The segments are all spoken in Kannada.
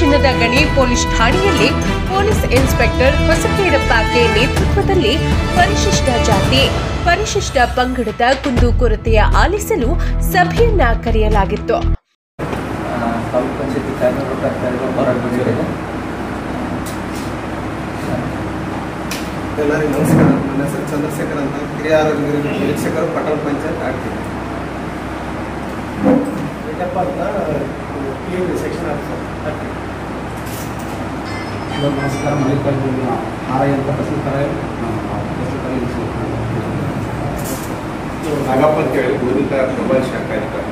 ಚಿನ್ನದ ಗಣಿ ಪೊಲೀಸ್ ಠಾಣೆಯಲ್ಲಿ ಪೊಲೀಸ್ ಇನ್ಸ್ಪೆಕ್ಟರ್ ಹೊಸಕೇರಪ್ಪ ಕೆ ನೇತೃತ್ವದಲ್ಲಿ ಪರಿಶಿಷ್ಟ ಜಾತಿ ಪರಿಶಿಷ್ಟ ಪಂಗಡದ ಕುಂದುಕೊರತೆಯ ಆಲಿಸಲು ಸಭೆಯನ್ನ ಕರೆಯಲಾಗಿತ್ತು ತಾಲೂಕು ಪಂಚಾಯತಿ ಕಾರ್ಯನಿರ್ವಾಹಕ ಹೋರಾಟ ಬಂದಿದೆ ಎಲ್ಲರಿಗೂ ನಮಸ್ಕಾರ ನನ್ನ ಹೆಸರು ಚಂದ್ರಶೇಖರ್ ಅಂತ ಹಿರಿಯ ಆರೋಗ್ಯ ನಿರೀಕ್ಷಕರು ಪಟ್ಟಣ ಪಂಚಾಯತ್ ಆಗ್ತೀವಿ ವೆಂಕಟಪ್ಪ ಅಂತ ಪಿ ಯು ಸೆಕ್ಷನ್ ಆಫೀಸರ್ ಆಗ್ತೀವಿ ನಮಸ್ಕಾರ ಮಲ್ಲಿಕಾರ್ಜುನ ಆರೈ ಅಂತ ಪ್ರಸ್ತುತರ ನಾಗಪ್ಪ ಅಂತ ಹೇಳಿ ಗುರುತ ಮೊಬೈಲ್ ಶಾಖ ಇರ್ತಾರೆ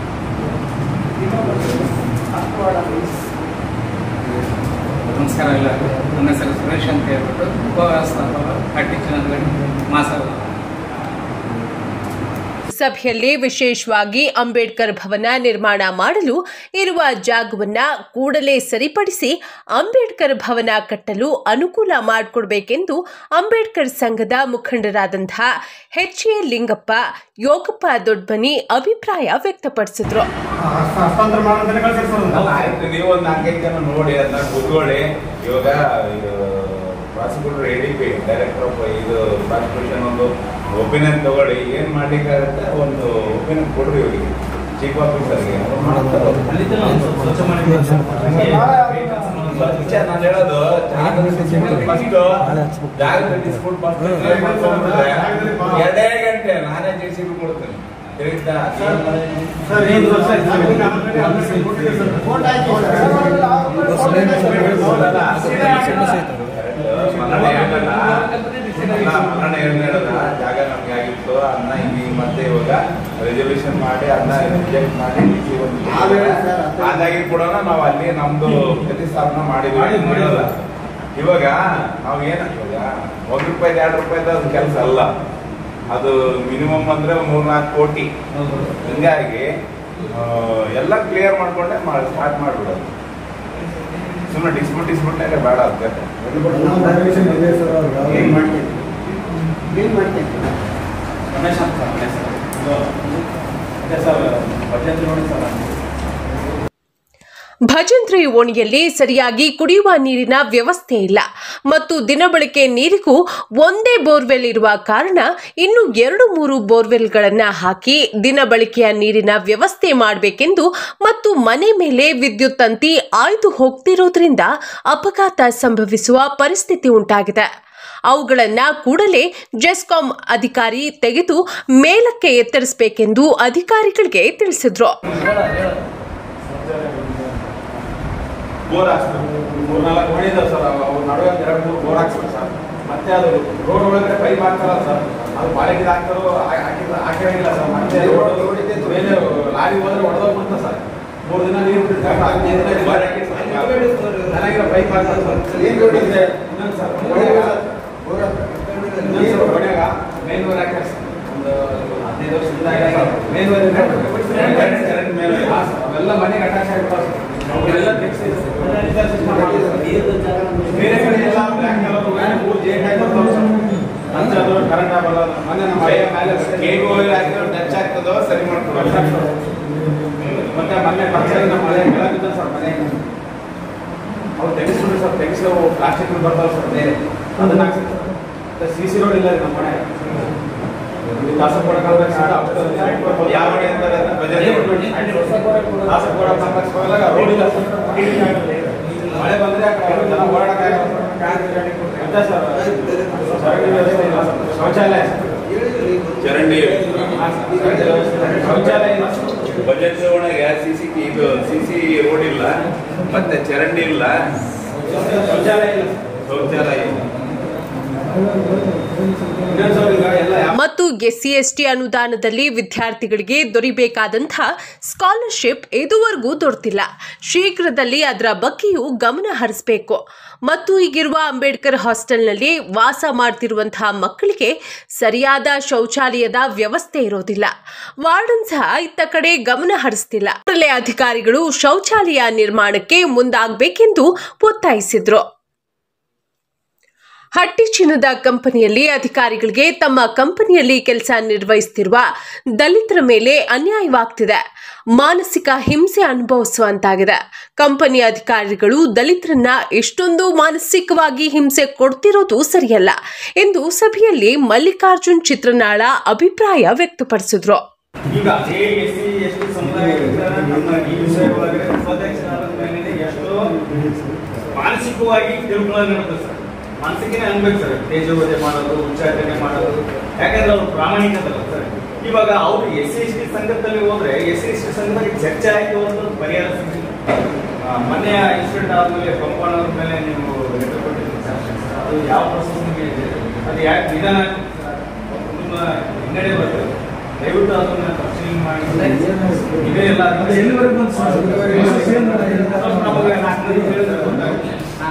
ನಮಸ್ಕಾರ ಎಲ್ಲ ನನ್ನ ಹೆಸರು ಸುರೇಶ್ ಅಂತ ಹೇಳ್ಬಿಟ್ಟು ಉಪವ್ಯವಸ್ಥಾಪಕ ಹಟ್ಟಿ ಚಿನ್ನದ ಮಾಸಲ್ಲ ಸಭೆಯಲ್ಲಿ ವಿಶೇಷವಾಗಿ ಅಂಬೇಡ್ಕರ್ ಭವನ ನಿರ್ಮಾಣ ಮಾಡಲು ಇರುವ ಜಾಗವನ್ನ ಕೂಡಲೇ ಸರಿಪಡಿಸಿ ಅಂಬೇಡ್ಕರ್ ಭವನ ಕಟ್ಟಲು ಅನುಕೂಲ ಮಾಡಿಕೊಡ್ಬೇಕೆಂದು ಅಂಬೇಡ್ಕರ್ ಸಂಘದ ಮುಖಂಡರಾದಂತಹ ಎಚ್ ಎ ಲಿಂಗಪ್ಪ ಯೋಗಪ್ಪ ದೊಡ್ಡಮನಿ ಅಭಿಪ್ರಾಯ ವ್ಯಕ್ತಪಡಿಸಿದ್ರು ಹಸ್ತಾಂತರ ಮಾಡೋದಂತಾನೆ ಕಳ್ಸಿರ್ತಾರೆ ಆಯ್ತು ನೀವು ಒಂದು ನಾಲ್ಕೈದು ಜನ ನೋಡಿ ಅದನ್ನ ಕೂತ್ಕೊಳ್ಳಿ ಇವಾಗ prosecutor A D P director of ಇದು ಪ್ರಾಸಿಕ್ಯೂಷನ್ ಒಂದು ಒಪಿನಿಯನ್ ತಗೊಳ್ಳಿ ಏನು ಮಾಡ್ಲಿಕ್ಕಾಗುತ್ತೆ ಒಂದು ಒಪಿನಿಯನ್ ಕೊಡ್ರಿ ಇವರಿಗೆ ಚೀಫ್ ಆಫೀಸರ್ಗೆ ಅವ್ರು ಮಾಡ್ತಾರೆ ಸ್ವಲ್ಪ ವಿಚಾರ ನಾನು ಹೇಳೋದು ಫಸ್ಟ್ ಜಾಗದ ಡಿಸ್ಪ್ಯೂಟ್ ಎರಡೇ ಗಂಟೆ ನಾನೇ ಜೆ ಸಿ ಬಿ ಕೊಡ್ತೀನಿ ತಿಳಿತಾ ಸರ್ ಏನು ವರ್ಷ ಫೋನ್ ಮರಣ ಏನ್ ಹೇಳೋದ ಜಾಗ ನಮ್ಗೆ ಆಗಿತ್ತು ಅನ್ನ ಇಲ್ಲಿ ಮತ್ತೆ ಇವಾಗ ರೆಸಲ್ಯೂಷನ್ ಮಾಡಿ ಅನ್ನ ರಿಜೆಕ್ಟ್ ಮಾಡಿ ಇಲ್ಲಿ ಒಂದು ಅದಾಗಿ ಕೊಡೋಣ ನಾವು ಅಲ್ಲಿ ನಮ್ದು ಪ್ರತಿಸ್ಥಾಪನ ಮಾಡಿದ್ವಿ ಅಂತ ಹೇಳೋದ ಇವಾಗ ನಾವು ಏನ ಇವಾಗ ಒಂದ್ ರೂಪಾಯಿ ಎರಡು ರೂಪಾಯಿದ ಅದು ಕೆಲಸ ಅಲ್ಲ ಅದು ಮಿನಿಮಮ್ ಅಂದ್ರೆ ಮೂರ್ನಾಲ್ಕು ಕೋಟಿ ಹಿಂಗಾಗಿ ಆ, ಎಲ್ಲ ಕ್ಲಿಯರ್ ಮಾಡ್ಕೊಂಡೆ ಮಾಡಿ ಸ್ಟಾರ್ಟ್ ಮಾಡ್ಬಿಡೋದು ಸುಮ್ಮನೆ ಡಿಸ್ಪ್ಯೂಟ್ ಡಿಸ್ಪ್ಯೂಟ್ನಾಗ ಬೇಡ ಅದಕ್ಕೆ ಏನ್ ಮಾಡ್ತೀವಿ ರಮೇಶ್ ಅಂತ ಸರ್ ನನ್ನ ಹೆಸರು. ಇದು ಅದೇ ಸರ್ ಬಜೆಟ್ ನೋಡಿ ಸರ್ ಭಜಂತ್ರಿ ಓಣಿಯಲ್ಲಿ ಸರಿಯಾಗಿ ಕುಡಿಯುವ ನೀರಿನ ವ್ಯವಸ್ಥೆ ಇಲ್ಲ ಮತ್ತು ದಿನಬಳಕೆ ನೀರಿಗೂ ಒಂದೇ ಬೋರ್ವೆಲ್ ಇರುವ ಕಾರಣ ಇನ್ನು ಎರಡು ಮೂರು ಬೋರ್ವೆಲ್ಗಳನ್ನು ಹಾಕಿ ದಿನಬಳಕೆಯ ನೀರಿನ ವ್ಯವಸ್ಥೆ ಮಾಡಬೇಕೆಂದು ಮತ್ತು ಮನೆ ಮೇಲೆ ವಿದ್ಯುತ್ ತಂತಿ ಆಯ್ದು ಹೋಗ್ತಿರೋದ್ರಿಂದ ಅಪಘಾತ ಸಂಭವಿಸುವ ಪರಿಸ್ಥಿತಿ ಉಂಟಾಗಿದೆ ಅವುಗಳನ್ನ ಕೂಡಲೇ ಜೆಸ್ಕಾಂ ಅಧಿಕಾರಿ ತೆಗೆದು ಮೇಲಕ್ಕೆ ಎತ್ತರಿಸಬೇಕೆಂದು ಅಧಿಕಾರಿಗಳಿಗೆ ತಿಳಿಸಿದ್ರು ಬೋರ್ ಹಾಕ್ಸ್ಬೇಕು ಮೂರ್ನಾಲ್ಕು ಓಣಿ ಇದಾವೆ ಸರ್ ಅವ್ರ ನಡುವೆ ಒಂದು ಎರಡು ಮೂರು ಬೋರ್ ಹಾಕ್ಸ್ಬೇಕು ಸರ್ ಮತ್ತೆ ಅದು ರೋಡ್ ಒಳಗಡೆ ಪೈಪ್ ಹಾಕ್ತಾರಲ್ಲ ಸರ್ ಅದು ಬಾಳೆಗಿದ ಹಾಕ್ತಾರೋ ಹಾಕಿಲ್ಲ ಹಾಕಿರಂಗಿಲ್ಲ ಸರ್ ಮತ್ತೆ ರೋಡ್ ಮೇಲೆ ಲಾರಿ ಹೋದ್ರೆ ಹೊಡೆದೋಗ್ಬಿಡ್ತಾ ಸರ್ ಮೂರು ದಿನ ನೀರು ಬಿಡ್ತಾರೆ ಹದಿನೈದು ದಿನ ನೀರು ಹಾಕಿ ಸರ್. ಚೆನ್ನಾಗಿರೋ ಪೈಪ್ ಹಾಕ್ತಾರೆ ಸರ್ ಏನು ರೋಡ್ ಇದೆ ಇನ್ನೊಂದು ಸರ್ ಒಣಗ್ಯಾಗ ಇನ್ನೊಂದು ಸರ್ ಒಣಗ್ಯಾಗ ಮೇನ್ ವೇರ್ ಹಾಕ್ಯಾರ ಸರ್ ಒಂದು ಹದಿನೈದು ವರ್ಷದಿಂದ ಆಗ್ಯಾದ ಸರ್ ಮೇನ್ ವೇರ್ ಕರೆಂಟ್ ಮೇಲೆ ಅವೆಲ್ಲ ಮನೆಗೆ ಅಟ್ಯಾಚ್ ಆಗಿಬಿಟ್ಟಾವ ಸರ್ ಅವನ್ನೆಲ್ಲ ತೆಗ್ಸಿ ಬೇರೆ ಕಡೆ ಎಲ್ಲ ಬ್ಲ್ಯಾಕ್ ಕಲರ್ ಮೂರು ಜೇಟ್ ಆಗಿರ್ತಾವ ಸರ್ ಹಂಚದು ಕರೆಂಟ್ ಆಗಲ್ಲ ಮೊನ್ನೆ ನಮ್ಮ ಮನೆಯ ಮೇಲೆ ಕೇಬಲ್ ಆಯಿಲ್ ಹಾಕಿದ್ರೆ ಟಚ್ ಆಗ್ತದೋ ಸರಿ ಮಾಡ್ಕೊಡೋದು ಮತ್ತೆ ಮೊನ್ನೆ ಪಂಚಾಯತ್ ನಮ್ಮ ಮನೆ ಕೆಳಗಿದ್ದ ಸರ್ ಮನೆ ಅವ್ರು ತೆಗಿಸ್ಬಿಡ್ರಿ ಸರ್ ತೆಗಿಸಿ ಅವು ಪ್ಲಾಸ್ಟಿಕ್ ಬರ್ತಾವೆ ಸರ್ ಬೇರೆ ಅದನ್ನ ಹಾಕ್ಸಿ ಮತ್ತೆ ಸಿ ಸಿ ರೋಡ್ ಇಲ್ಲ ರೀ ನಮ್ಮ ಮನೆ ದಾಸಪುರ ಯಾವ ಮನೆ ಅಂತಾರೆ ಅದನ್ನ? ಬಜೆಟ್ ದಾಸಪುರ ಕಾಂಪ್ಲೆಕ್ಸ್ ಹೋಗಲಾಗ ರೋಡ್ ಇಲ್ಲ ಸರ್ ಮಳೆ ಬಂದ್ರೆ ಆ ಕಡೆ ಜನ ಓಡಾಡಕ್ಕಾಗಲ್ಲ ಮತ್ತೆ ಸರ್ ಸರಕು ವ್ಯವಸ್ಥೆ ಇಲ್ಲ ಸರ್ ಶೌಚಾಲಯ ಚರಂಡಿ ಶೌಚಾಲಯ ಇಲ್ಲ ಸರ್. ಬಜೆಟ್ ಒಳಗೆ ಸಿ ಸಿ ಇದು ಸಿ ಸಿ ರೋಡ್ ಇಲ್ಲ ಮತ್ತೆ ಚರಂಡಿ ಇಲ್ಲ ಶೌಚಾಲಯ ಇಲ್ಲ ಶೌಚಾಲಯ ಇಲ್ಲ ಇನ್ನೊಂದು ಸರ್ ಈಗ ಎಲ್ಲ ಯಾವ ಮತ್ತು ಎಸ್ಸಿ ಎಸ್ಟಿ ಅನುದಾನದಲ್ಲಿ ವಿದ್ಯಾರ್ಥಿಗಳಿಗೆ ದೊರೆಯಬೇಕಾದಂತಹ ಸ್ಕಾಲರ್ಶಿಪ್ ಇದುವರೆಗೂ ದೊರೆತಿಲ್ಲ ಶೀಘ್ರದಲ್ಲಿ ಅದರ ಬಗ್ಗೆಯೂ ಗಮನ ಹರಿಸಬೇಕು ಮತ್ತು ಈಗಿರುವ ಅಂಬೇಡ್ಕರ್ ಹಾಸ್ಟೆಲ್ನಲ್ಲಿ ವಾಸ ಮಾಡ್ತಿರುವಂತಹ ಮಕ್ಕಳಿಗೆ ಸರಿಯಾದ ಶೌಚಾಲಯದ ವ್ಯವಸ್ಥೆ ಇರೋದಿಲ್ಲ ವಾರ್ಡನ್ ಸಹ ಇತ್ತ ಕಡೆ ಗಮನ ಹರಿಸ್ತಿಲ್ಲ ಕೂಡಲೇ ಅಧಿಕಾರಿಗಳು ಶೌಚಾಲಯ ನಿರ್ಮಾಣಕ್ಕೆ ಮುಂದಾಗಬೇಕೆಂದು ಒತ್ತಾಯಿಸಿದ್ರು ಹಟ್ಟಿ ಚಿನ್ನದ ಕಂಪನಿಯಲ್ಲಿ ಅಧಿಕಾರಿಗಳಿಗೆ ತಮ್ಮ ಕಂಪನಿಯಲ್ಲಿ ಕೆಲಸ ನಿರ್ವಹಿಸುತ್ತಿರುವ ದಲಿತರ ಮೇಲೆ ಅನ್ಯಾಯವಾಗ್ತಿದೆ ಮಾನಸಿಕ ಹಿಂಸೆ ಅನುಭವಿಸುವಂತಾಗಿದೆ ಕಂಪನಿ ಅಧಿಕಾರಿಗಳು ದಲಿತರನ್ನ ಎಷ್ಟೊಂದು ಮಾನಸಿಕವಾಗಿ ಹಿಂಸೆ ಕೊಡ್ತಿರೋದು ಸರಿಯಲ್ಲ ಎಂದು ಸಭೆಯಲ್ಲಿ ಮಲ್ಲಿಕಾರ್ಜುನ್ ಚಿತ್ರನಾಳ ಅಭಿಪ್ರಾಯ ವ್ಯಕ್ತಪಡಿಸಿದ್ರು ಈಗ A S C S T ಸಮುದಾಯದಿಂದ ನಮ್ಮ ಈ ವಿಷಯವಾಗಿ ಉಪಾಧ್ಯಕ್ಷರಾದ ಮೇಲೆ ಎಷ್ಟೋ ಮಾನಸಿಕವಾಗಿ ತಿಳ್ಕೊಳ್ಳೋದಿರುತ್ತೆ ಸರ್ ಮಾನಸಿಕನೇ ಅನ್ಬೇಕು ಸರ್ ತೇಜೋವಧೆ ಮಾಡೋದು ಉಚ್ಚಾಟನೆ ಮಾಡೋದು ಯಾಕಂದ್ರೆ ಅವ್ರು ಪ್ರಾಮಾಣಿಕತಲ್ಲ ಸರ್ ಇವಾಗ ಅವ್ರು ಎಸ್ ಸಿ ಎಸ್ ಟಿ ಸಂಘದಲ್ಲಿ ಹೋದ್ರೆ ಎಸ್ ಸಿ ಎಸ್ ಟಿ ಸಂಘದಲ್ಲಿ ಚರ್ಚೆ ಆಗಿ ಒಂದು ಪರಿಹಾರ ಸಿಗ್ತಿಲ್ಲ ಆ, ಮೊನ್ನೆ ಇನ್ಸಿಡೆಂಟ್ ಆದ್ಮೇಲೆ ಕಂಪೌಂಡ್ ಅವ್ರ ಮೇಲೆ ನೀವು ಲೆಟರ್ ಕೊಟ್ಟಿದ್ದೀರಿ ಸರ್ ಅದು ಯಾವ ಪ್ರೊಸೆಸ್ ನಿಮಗೆ ಇದೆ? ಅದು ಯಾಕೆ ನಿಧಾನ ನಿಮ್ಮ ಹಿನ್ನಡೆ ಬರ್ತದೆ ದಯವಿಟ್ಟು ಅದನ್ನ ಪರಿಶೀಲನೆ ಮಾಡಿ ಇದೇ ಇಲ್ಲ ಎಲ್ಲಿವರೆಗೂ ಬಂತು ಸರ್? ನಮಗೆ ನಾಲ್ಕು ಮಂದಿ ಹೇಳಿದ್ರೆ ಗೊತ್ತಾಗುತ್ತೆ.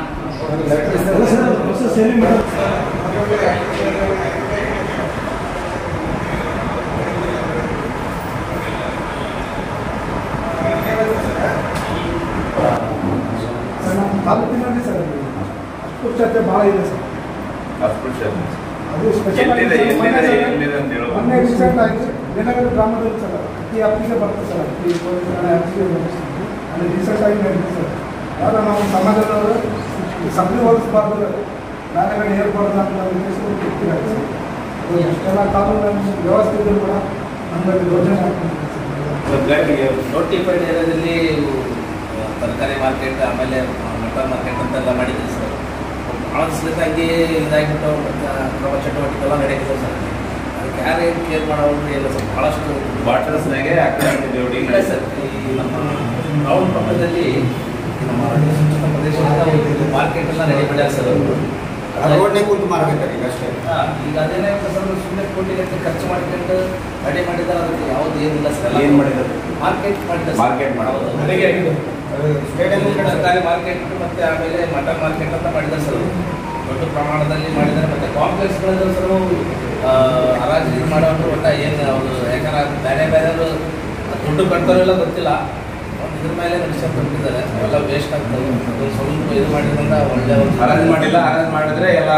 ತಾಲೂಕಿನಲ್ಲಿ ಸರ್ ಅದು ಅಸ್ಪೃಶ್ಯತೆ ಭಾಳ ಇದೆ ಸರ್ ಅಸ್ಪೃಶ್ಯತೆ ಅದು ಸ್ಪೆಷಲ್ ಎಲ್ಲಿದೆ ಎಲ್ಲಿದೆ ಎಲ್ಲಿದೆ ಅಂತ ಹೇಳುವ ಮೊನ್ನೆ ರೀಸೆಂಟ್ ಆಗಿ ವಿನಗರ ಗ್ರಾಮದಲ್ಲಿ ಸರ್ ಅತಿ ಹತ್ತಿಗೆ ಬರ್ತದೆ ಸರ್ ಅತಿ ಹತ್ತಿಗೆ ಬರ್ತದೆ ಅದು ರೀಸೆಂಟ್ ಆಗಿ ನಡೆದಿದೆ ಸರ್ ಆಗ ನಾವು ಸಮಾಜದವರು ಸಭೆ ಹೊಲಿಸಬಾರ್ದು ನಾಳೆಗಳು ಏರ್ಬಾರ್ದು ಅಂತ ನಾವು ಉದ್ದೇಶವನ್ನು ಕೊಡ್ತೀವಿ ಸರ್ ಅದು ಎಷ್ಟೆಲ್ಲ ಕಾನೂನು ವ್ಯವಸ್ಥೆ ಇದ್ರೂ ಕೂಡ ನಮ್ಮಲ್ಲಿ ಯೋಜನೆ ಆಗ್ತದೆ ಸರ್ ನೋಟಿಫೈಡ್ ಏರಿಯಾದಲ್ಲಿ ತರಕಾರಿ ಮಾರ್ಕೆಟ್ ಆಮೇಲೆ ಮಟನ್ ಮಾರ್ಕೆಟ್ ಅಂತೆಲ್ಲ ಮಾಡಿದ್ವಿ ಸರ್ ಭಾಳ ದಿವಸದಾಗಿ ಇದಾಗಿಬಿಟ್ಟು ಮತ್ತು ಕ್ರಮ ಚಟುವಟಿಕೆ ಎಲ್ಲ ನಡೀತಿದೆ ಸರ್ ಅದಕ್ಕೆ ಯಾರು ಏನು ಕೇರ್ ಮಾಡೋರು ಇಲ್ಲ ಸರ್ ಭಾಳಷ್ಟು ಬಾಟಲ್ಸ್ನಾಗೆ ಹಾಕ್ಕೊಂಡಿದ್ದೀವಿ ಇಲ್ಲ ಸರ್ ಈ ನಮ್ಮ ಟೌನ್ ಪಕ್ಕದಲ್ಲಿ ನಮ್ಮ ಸುತ್ತಮುತ್ತ ಪ್ರದೇಶದಿಂದ ಮಾರ್ಕೆಟ್ ಎಲ್ಲ ರೆಡಿ ಮಾಡ್ಯಾರ ಸರ್ ಅವರು ರೋಡ್ನೇ ಕೂತು ಮಾರ್ಕೆಟ್ ಈಗ ಅಷ್ಟೇ ಹಾ, ಈಗ ಅದೇನಾಯ್ತು ಸರ್ ಸುಮ್ಮನೆ ಕೋಟಿ ಗಟ್ಟಲೆ ಖರ್ಚು ಮಾಡಿಕೊಂಡು ರೆಡಿ ಮಾಡಿದ್ದಾರೆ ಅದಕ್ಕೆ ಯಾವ್ದು ಏನಿಲ್ಲ ಸರ್ ಏನ್ ಮಾಡಿದ್ದಾರೆ? ಮಾರ್ಕೆಟ್ ಮಾಡಿದ್ದಾರೆ Market ಮಾಡಿದ್ದಾರೆ. ಹೌದು. ಅಲ್ಲಿಗೆ ಆಗಿದೆ. ಸ್ಟೇಡಿಯಂ ತರಕಾರಿ ಮಾರ್ಕೆಟ್ ಮತ್ತೆ ಆಮೇಲೆ ಮಟನ್ ಮಾರ್ಕೆಟ್ ಅಂತ ಮಾಡಿದ್ದಾರೆ ಸರ್ ಅವರು. ದೊಡ್ಡ ಪ್ರಮಾಣದಲ್ಲಿ ಮಾಡಿದ್ದಾರೆ ಮತ್ತೆ ಕಾಂಪ್ಲೆಕ್ಸ್ಗಳಲ್ಲಿ ಸರ್ ಹರಾಜು ಇದು ಮಾಡೋರು ಒಟ್ಟ ಏನು ಅವರು ಯಾಕಂದ್ರೆ ಅದು ಬೇರೆ ಬೇರೆ ದುಡ್ಡು ಕಟ್ತಾರೋ ಇಲ್ಲ ಗೊತ್ತಿಲ್ಲ ಒಂದು ಇದ್ರ ಮೇಲೆ ನಡೆಸ್ಕೊಂಡು ಬಿಟ್ಟಿದ್ದಾರೆ ಎಲ್ಲ ವೇಸ್ಟ್ ಆಗ್ತದೆ ಅದು ಸ್ವಲ್ಪ ಇದು ಮಾಡಿದ್ರಿಂದ ಒಳ್ಳೆ ಒಂದು ಹರಾಜು ಮಾಡಿಲ್ಲ ಹರಾಜು ಮಾಡಿದ್ರೆ ಎಲ್ಲ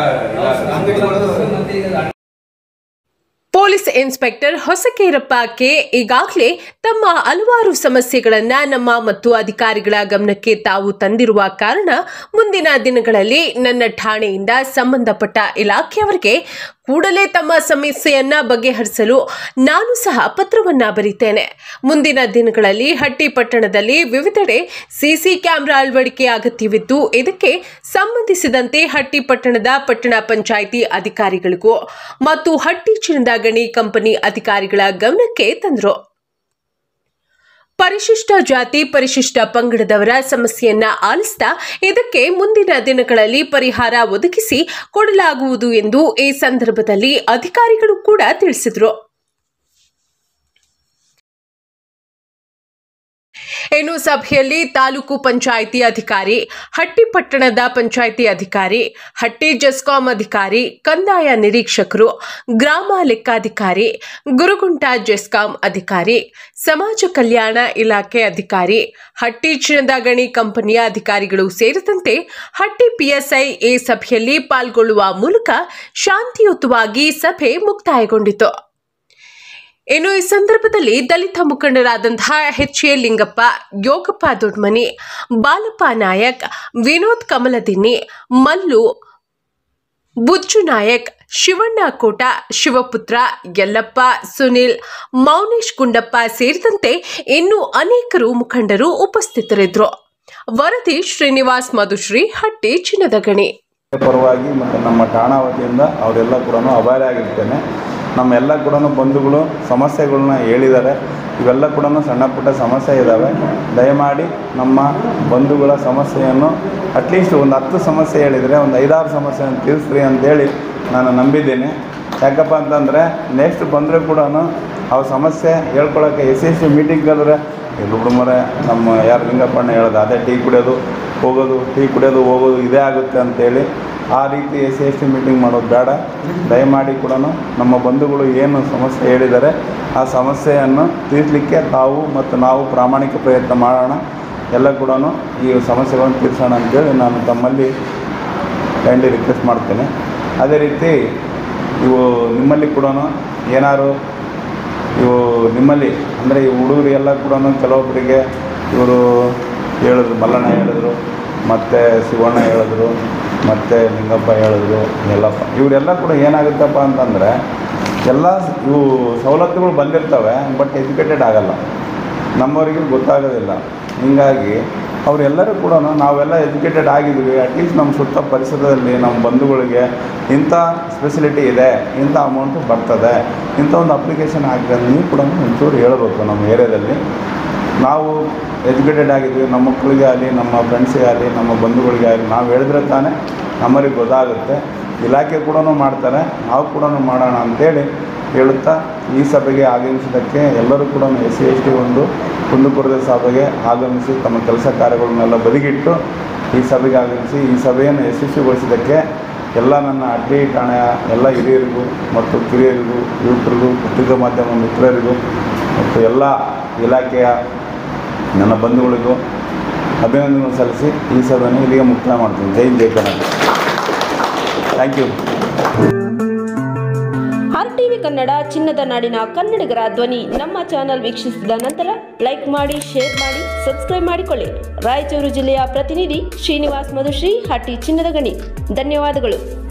ಈಗ ಪೊಲೀಸ್ ಇನ್ಸ್ಪೆಕ್ಟರ್ ಹೊಸಕೇರಪ್ಪ ಕೆ ಈಗಾಗಲೇ ತಮ್ಮ ಹಲವಾರು ಸಮಸ್ಯೆಗಳನ್ನ ನಮ್ಮ ಮತ್ತು ಅಧಿಕಾರಿಗಳ ಗಮನಕ್ಕೆ ತಾವು ತಂದಿರುವ ಕಾರಣ ಮುಂದಿನ ದಿನಗಳಲ್ಲಿ ನನ್ನ ಠಾಣೆಯಿಂದ ಸಂಬಂಧಪಟ್ಟ ಇಲಾಖೆಯವರಿಗೆ ಕೂಡಲೇ ತಮ್ಮ ಸಮಸ್ಯೆಯನ್ನ ಬಗೆಹರಿಸಲು ನಾನು ಸಹ ಪತ್ರವನ್ನ ಬರೀತೇನೆ ಮುಂದಿನ ದಿನಗಳಲ್ಲಿ ಹಟ್ಟಿ ಪಟ್ಟಣದಲ್ಲಿ ವಿವಿಧೆಡೆ ಸಿಸಿ ಕ್ಯಾಮೆರಾ ಅಳವಡಿಕೆ ಅಗತ್ಯವಿದ್ದು ಇದಕ್ಕೆ ಸಂಬಂಧಿಸಿದಂತೆ ಹಟ್ಟಿ ಪಟ್ಟಣದ ಪಟ್ಟಣ ಪಂಚಾಯಿತಿ ಅಧಿಕಾರಿಗಳಿಗೂ ಮತ್ತು ಹಟ್ಟಿ ಚಿನ್ನದ ಗಣಿ ಕಂಪನಿ ಅಧಿಕಾರಿಗಳ ಗಮನಕ್ಕೆ ತಂದರು ಪರಿಶಿಷ್ಟ ಜಾತಿ ಪರಿಶಿಷ್ಟ ಪಂಗಡದವರ ಸಮಸ್ಯೆಯನ್ನ ಆಲಿಸ್ತಾ ಇದಕ್ಕೆ ಮುಂದಿನ ದಿನಗಳಲ್ಲಿ ಪರಿಹಾರ ಒದಗಿಸಿ ಕೊಡಲಾಗುವುದು ಎಂದು ಈ ಸಂದರ್ಭದಲ್ಲಿ ಅಧಿಕಾರಿಗಳು ಕೂಡ ತಿಳಿಸಿದರು ಇನ್ನು ಸಭೆಯಲ್ಲಿ ತಾಲೂಕು ಪಂಚಾಯಿತಿ ಅಧಿಕಾರಿ ಹಟ್ಟಿ ಪಟ್ಟಣದ ಪಂಚಾಯಿತಿ ಅಧಿಕಾರಿ ಹಟ್ಟಿ ಜೆಸ್ಕಾಂ ಅಧಿಕಾರಿ ಕಂದಾಯ ನಿರೀಕ್ಷಕರು ಗ್ರಾಮ ಲೆಕ್ಕಾಧಿಕಾರಿ ಗುರುಗುಂಟ ಜೆಸ್ಕಾಂ ಅಧಿಕಾರಿ ಸಮಾಜ ಕಲ್ಯಾಣ ಇಲಾಖೆ ಅಧಿಕಾರಿ ಹಟ್ಟಿ ಚಿನ್ನದ ಗಣಿ ಕಂಪನಿಯ ಅಧಿಕಾರಿಗಳು ಸೇರಿದಂತೆ ಹಟ್ಟಿ ಪಿಎಸ್ಐ ಈ ಸಭೆಯಲ್ಲಿ ಪಾಲ್ಗೊಳ್ಳುವ ಮೂಲಕ ಶಾಂತಿಯುತವಾಗಿ ಸಭೆ ಮುಕ್ತಾಯಗೊಂಡಿತು ಇನ್ನು ಈ ಸಂದರ್ಭದಲ್ಲಿ ದಲಿತ ಮುಖಂಡರಾದಂತಹ ಎಚ್ ಎ ಲಿಂಗಪ್ಪ ಯೋಗಪ್ಪ ದೊಡ್ಮನಿ ಬಾಲಪ್ಪ ನಾಯಕ್ ವಿನೋದ್ ಕಮಲದಿನ್ನಿ ಮಲ್ಲು ಬುಜ್ಜು ನಾಯಕ್ ಶಿವಣ್ಣ ಕೋಟ ಶಿವಪುತ್ರ ಯಲ್ಲಪ್ಪ ಸುನಿಲ್ ಮೌನೇಶ್ ಗುಂಡಪ್ಪ ಸೇರಿದಂತೆ ಇನ್ನೂ ಅನೇಕರು ಮುಖಂಡರು ಉಪಸ್ಥಿತರಿದ್ದರು ವರದಿ ಶ್ರೀನಿವಾಸ್ ಮಧುಶ್ರೀ ಹಟ್ಟಿ ಚಿನ್ನದ ಗಣಿ ಪರವಾಗಿ ಮತ್ತು ನಮ್ಮ ಠಾಣಾ ವತಿಯಿಂದ ಅವರೆಲ್ಲ ಕೂಡ ಅಭಯರಾಗಿರ್ತೇನೆ ನಮ್ಮೆಲ್ಲ ಕೂಡ ಬಂಧುಗಳು ಸಮಸ್ಯೆಗಳನ್ನ ಹೇಳಿದ್ದಾರೆ ಇವೆಲ್ಲ ಕೂಡ ಸಣ್ಣ ಪುಟ್ಟ ಸಮಸ್ಯೆ ಇದ್ದಾವೆ ದಯಮಾಡಿ ನಮ್ಮ ಬಂಧುಗಳ ಸಮಸ್ಯೆಯನ್ನು ಅಟ್ಲೀಸ್ಟ್ ಒಂದು ಹತ್ತು ಸಮಸ್ಯೆ ಹೇಳಿದರೆ ಒಂದು ಐದಾರು ಸಮಸ್ಯೆಯನ್ನು ತೀರಿಸ್ರಿ ಅಂತೇಳಿ ನಾನು ನಂಬಿದ್ದೇನೆ ಯಾಕಪ್ಪ ಅಂತಂದರೆ ನೆಕ್ಸ್ಟ್ ಬಂದರೆ ಕೂಡ ಅವ್ರ ಸಮಸ್ಯೆ ಹೇಳ್ಕೊಳಕ್ಕೆ ಎಸ್ ಎಸ್ ಸಿ ಮೀಟಿಂಗ್ ಕರೆದ್ರೆ ಇಲ್ಲೊಬ್ರು ಮರೆ ನಮ್ಮ ಯಾರು ಲಿಂಗಪ್ಪಣ್ಣ ಹೇಳ್ದ ಅದೇ ಟೀ ಕುಡಿಯೋದು ಹೋಗೋದು ಟೀ ಕುಡಿಯೋದು ಹೋಗೋದು ಇದೇ ಆಗುತ್ತೆ ಅಂತೇಳಿ ಆ ರೀತಿ S C S T meeting ಮಾಡೋದು ಬೇಡ ದಯಮಾಡಿ ಕೂಡ ನಮ್ಮ ಬಂಧುಗಳು ಏನು ಸಮಸ್ಯೆ ಹೇಳಿದ್ದಾರೆ ಆ ಸಮಸ್ಯೆಯನ್ನು ತೀರಿಸಲಿಕ್ಕೆ ತಾವು ಮತ್ತು ನಾವು ಪ್ರಾಮಾಣಿಕ ಪ್ರಯತ್ನ ಮಾಡೋಣ ಎಲ್ಲ ಕೂಡ ಈ ಸಮಸ್ಯೆಗಳನ್ನು ತೀರಿಸೋಣ ಅಂತೇಳಿ ನಾನು ತಮ್ಮಲ್ಲಿ ಕೈಂಡ್ಲಿ ರಿಕ್ವೆಸ್ಟ್ ಮಾಡ್ತೇನೆ ಅದೇ ರೀತಿ ಇವು ನಿಮ್ಮಲ್ಲಿ ಕೂಡ ಏನಾದ್ರು ಇವು ನಿಮ್ಮಲ್ಲಿ ಅಂದರೆ ಈ ಹುಡುಗರಿಗೆಲ್ಲ ಕೂಡ ಕೆಲವೊಬ್ಬರಿಗೆ ಇವರು ಹೇಳಿದ್ರು ಮಲ್ಲಣ್ಣ ಹೇಳಿದ್ರು ಮತ್ತು ಶಿವಣ್ಣ ಹೇಳಿದ್ರು ಮತ್ತು ಲಿಂಗಪ್ಪ ಹೇಳಿದ್ರು ಯಲ್ಲಪ್ಪ ಇವರೆಲ್ಲ ಕೂಡ ಏನಾಗುತ್ತಪ್ಪ ಅಂತಂದರೆ ಎಲ್ಲ ಇವು ಸವಲತ್ತುಗಳು ಬಂದಿರ್ತವೆ ಬಟ್ ಎಜುಕೇಟೆಡ್ ಆಗಲ್ಲ ನಮ್ಮವರಿಗೆ ಗೊತ್ತಾಗೋದಿಲ್ಲ ಹೀಗಾಗಿ ಅವರೆಲ್ಲರೂ ಕೂಡ ನಾವೆಲ್ಲ ಎಜುಕೇಟೆಡ್ ಆಗಿದ್ವಿ ಅಟ್ಲೀಸ್ಟ್ ನಮ್ಮ ಸುತ್ತ ಪರಿಸರದಲ್ಲಿ ನಮ್ಮ ಬಂಧುಗಳಿಗೆ ಇಂಥ ಫೆಸಿಲಿಟಿ ಇದೆ ಇಂಥ ಅಮೌಂಟು ಬರ್ತದೆ ಇಂಥ ಒಂದು ಅಪ್ಲಿಕೇಶನ್ ಹಾಕಿದ್ರೆ ನೀವು ಕೂಡ ಒಂಚೂರು ಹೇಳ್ಬೇಕು ನಮ್ಮ ಏರಿಯಾದಲ್ಲಿ ನಾವು ಎಜುಕೇಟೆಡ್ ಆಗಿದ್ವಿ ನಮ್ಮ ಮಕ್ಕಳಿಗೆ ಆಗಲಿ ನಮ್ಮ ಫ್ರೆಂಡ್ಸಿಗೆ ಆಗಲಿ ನಮ್ಮ ಬಂಧುಗಳಿಗೆ ಆಗಲಿ ನಾವು ಹೇಳಿದ್ರೆ ತಾನೇ ನಮ್ಮರಿಗೆ ಗೊತ್ತಾಗುತ್ತೆ ಇಲಾಖೆ ಕೂಡ ಮಾಡ್ತಾರೆ ನಾವು ಕೂಡ ಮಾಡೋಣ ಅಂತೇಳಿ ಹೇಳುತ್ತಾ ಈ ಸಭೆಗೆ ಆಗಮಿಸಿದ್ದಕ್ಕೆ ಎಲ್ಲರೂ ಕೂಡ ಎಸ್ ಸಿ ಎಸ್ ಟಿ ಒಂದು ಕುಂದುಪುರದ ಸಭೆಗೆ ಆಗಮಿಸಿ ತಮ್ಮ ಕೆಲಸ ಕಾರ್ಯಗಳನ್ನೆಲ್ಲ ಬದಿಗಿಟ್ಟು ಈ ಸಭೆಗೆ ಆಗಮಿಸಿ ಈ ಸಭೆಯನ್ನು ಯಶಸ್ವಿಗೊಳಿಸಿದ್ದಕ್ಕೆ ಎಲ್ಲ ನನ್ನ ಅಡ್ಡಿ ಠಾಣೆಯ ಎಲ್ಲ ಹಿರಿಯರಿಗೂ ಮತ್ತು ಕಿರಿಯರಿಗೂ ಯುವಕರಿಗೂ ಪತ್ರಿಕಾ ಮಾಧ್ಯಮ ಮಿತ್ರರಿಗೂ ಮತ್ತು ಎಲ್ಲ ಇಲಾಖೆಯ ನನ್ನ ಬಂಧುಗಳಿಗೂ ಅಭಿನಂದನೆ ಸಲ್ಲಿಸಿ ಈ ಸಭೆಯನ್ನು ಇಲ್ಲಿಗೆ ಮುಕ್ತಾಯ ಮಾಡ್ತೀನಿ ಜೈ ಜೈ Karnataka thank you R TV Kannada ಚಿನ್ನದ ನಾಡಿನ ಕನ್ನಡಿಗರ ಧ್ವನಿ ನಮ್ಮ ಚಾನೆಲ್ ವೀಕ್ಷಿಸಿದ ನಂತರ ಲೈಕ್ ಮಾಡಿ ಶೇರ್ ಮಾಡಿ ಸಬ್ಸ್ಕ್ರೈಬ್ ಮಾಡಿಕೊಳ್ಳಿ ರಾಯಚೂರು ಜಿಲ್ಲೆಯ ಪ್ರತಿನಿಧಿ ಶ್ರೀನಿವಾಸ್ ಮಧುಶ್ರೀ ಹಟ್ಟಿ ಚಿನ್ನದ ಗಣಿ ಧನ್ಯವಾದಗಳು